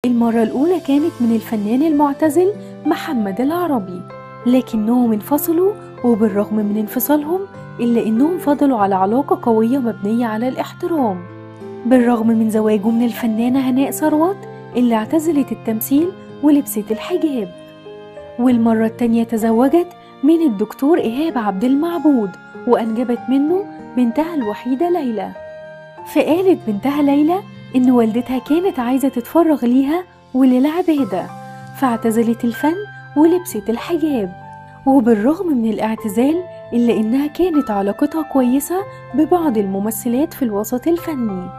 المرة الأولى كانت من الفنان المعتزل محمد العربي لكنهم انفصلوا وبالرغم من انفصالهم إلا إنهم فضلوا على علاقة قوية مبنية على الاحترام بالرغم من زواجه من الفنانة هناء ثروت اللي اعتزلت التمثيل ولبست الحجاب والمرة التانية تزوجت من الدكتور إيهاب عبد المعبود وأنجبت منه بنتها الوحيدة ليلى فقالت بنتها ليلى إن والدتها كانت عايزة تتفرغ ليها وللعبادة فاعتزلت الفن ولبست الحجاب وبالرغم من الاعتزال إلا إنها كانت علاقتها كويسة ببعض الممثلات في الوسط الفني